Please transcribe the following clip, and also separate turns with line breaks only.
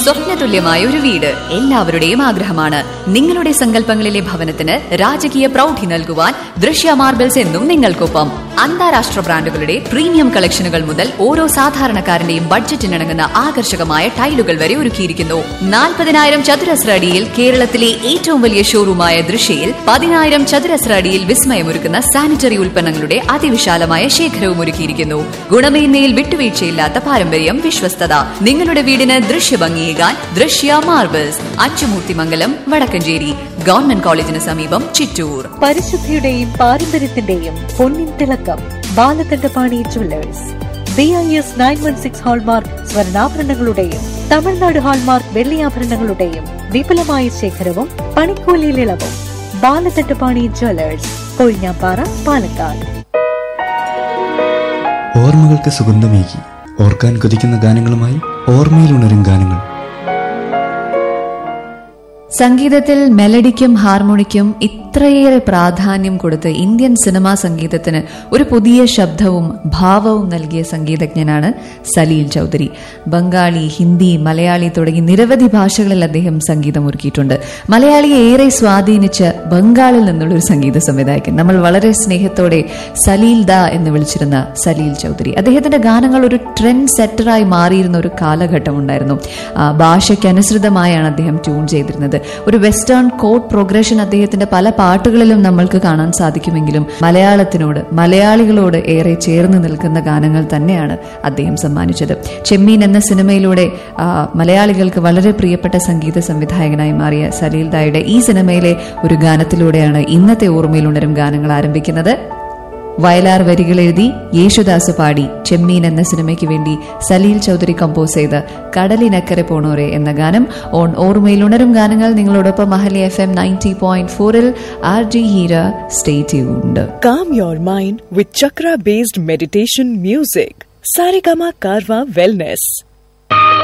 സ്വപ്നതുല്യമായ ഒരു വീട് എല്ലാവരുടെയും ആഗ്രഹമാണ് നിങ്ങളുടെ സങ്കല്പങ്ങളിലെ ഭവനത്തിന് രാജകീയ പ്രൗഢി നൽകുവാൻ ദൃശ്യ മാർബിൾസ് എന്നും നിങ്ങൾക്കൊപ്പം അന്താരാഷ്ട്ര ബ്രാൻഡുകളുടെ പ്രീമിയം കളക്ഷനുകൾ മുതൽ ഓരോ സാധാരണക്കാരന്റെയും ബഡ്ജറ്റിനിണങ്ങുന്ന ആകർഷകമായ ടൈലുകൾ വരെ ഒരുക്കിയിരിക്കുന്നു നാൽപ്പതിനായിരം ചതുരശ്ര അടിയിൽ കേരളത്തിലെ ഏറ്റവും വലിയ ഷോറൂമായ ദൃശ്യയിൽ പതിനായിരം ചതുരശ്ര അടിയിൽ വിസ്മയമൊരുക്കുന്ന സാനിറ്ററി ഉൽപ്പന്നങ്ങളുടെ അതിവിശാലമായ ശേഖരവും ഒരുക്കിയിരിക്കുന്നു ഗുണമേന്മയിൽ വിട്ടുവീഴ്ചയില്ലാത്ത പാരമ്പര്യം വിശ്വസ്തത നിങ്ങളുടെ വീടിന് ദൃശ്യഭംഗിയേകാൻ ദൃശ്യ മാർബിൾസ് അച്ചുമൂർത്തിമംഗലം വടക്കഞ്ചേരി ഗവൺമെന്റ് കോളേജിന് സമീപം ചിറ്റൂർ
പരിശുദ്ധിയുടെയും പാരമ്പര്യത്തിന്റെയും പൊന്നിൻ തിളക്കം Balakandapani jewellers B I S nine one six hallmark സ്വർണ്ണാഭരണങ്ങളുടെയും തമിഴ്നാട് ഹാൾമാർക്ക് വെള്ളിയാഭരണങ്ങളുടെയും വിപുലമായ ശേഖരവും പണിക്കൂലിയിൽ ഇളവും ബാലകണ്ഠപാണി ജുവല്ലേഴ്സ് കൊഴിഞ്ഞാപ്പാറ പാലക്കാട്
ഓർമ്മകൾക്ക് സുഗന്ധമേകി ഓർക്കാൻ കൊതിക്കുന്ന ഗാനങ്ങളുമായി ഓർമ്മയിൽ ഉണരും ഗാനങ്ങൾ
സംഗീതത്തിൽ മെലഡിക്കും ഹാർമോണിക്കും ഇത്രയേറെ പ്രാധാന്യം കൊടുത്ത് ഇന്ത്യൻ സിനിമാ സംഗീതത്തിന് ഒരു പുതിയ ശബ്ദവും ഭാവവും നൽകിയ സംഗീതജ്ഞനാണ് സലീൽ ചൗധരി ബംഗാളി ഹിന്ദി മലയാളി തുടങ്ങി നിരവധി ഭാഷകളിൽ അദ്ദേഹം സംഗീതം ഒരുക്കിയിട്ടുണ്ട് മലയാളിയെ ഏറെ സ്വാധീനിച്ച് ബംഗാളിൽ നിന്നുള്ള ഒരു സംഗീത സംവിധായകൻ നമ്മൾ വളരെ സ്നേഹത്തോടെ സലീൽ ദ എന്ന് വിളിച്ചിരുന്ന സലീൽ ചൗധരി അദ്ദേഹത്തിന്റെ ഗാനങ്ങൾ ഒരു ട്രെൻഡ് സെറ്ററായി മാറിയിരുന്ന ഒരു കാലഘട്ടം ഉണ്ടായിരുന്നു ആ, ഭാഷയ്ക്കനുസൃതമായാണ് അദ്ദേഹം ട്യൂൺ ചെയ്തിരുന്നത് ഒരു വെസ്റ്റേൺ കോഡ് പ്രോഗ്രഷൻ അദ്ദേഹത്തിന്റെ പല പാട്ടുകളിലും നമ്മൾക്ക് കാണാൻ സാധിക്കുമെങ്കിലും മലയാളത്തിനോട് മലയാളികളോട് ഏറെ ചേർന്ന് നിൽക്കുന്ന ഗാനങ്ങൾ തന്നെയാണ് അദ്ദേഹം സമ്മാനിച്ചത് ചെമ്മീൻ എന്ന സിനിമയിലൂടെ ആ, മലയാളികൾക്ക് വളരെ പ്രിയപ്പെട്ട സംഗീത സംവിധായകനായി മാറിയ സലീൽ ദായുടെ ഈ സിനിമയിലെ ഒരു ഗാനത്തിലൂടെയാണ് ഇന്നത്തെ ഓർമ്മയിൽ ഉണരും ഗാനങ്ങൾ ആരംഭിക്കുന്നത് വയലാർ വരികൾ എഴുതി യേശുദാസ് പാടി ചെമ്മീൻ എന്ന സിനിമയ്ക്ക് വേണ്ടി സലീൽ ചൗധരി കമ്പോസ് ചെയ്ത് കടലിനക്കരെ പോണോരെ എന്ന ഗാനം ഓൺ ഓർമ്മയിൽ ഉണരും ഗാനങ്ങൾ നിങ്ങളോടൊപ്പം Mahali F M ninety point ഫോറിൽ R G Heera stay tuned
Calm your mind with chakra based meditation music. Saregama Karwa Wellness.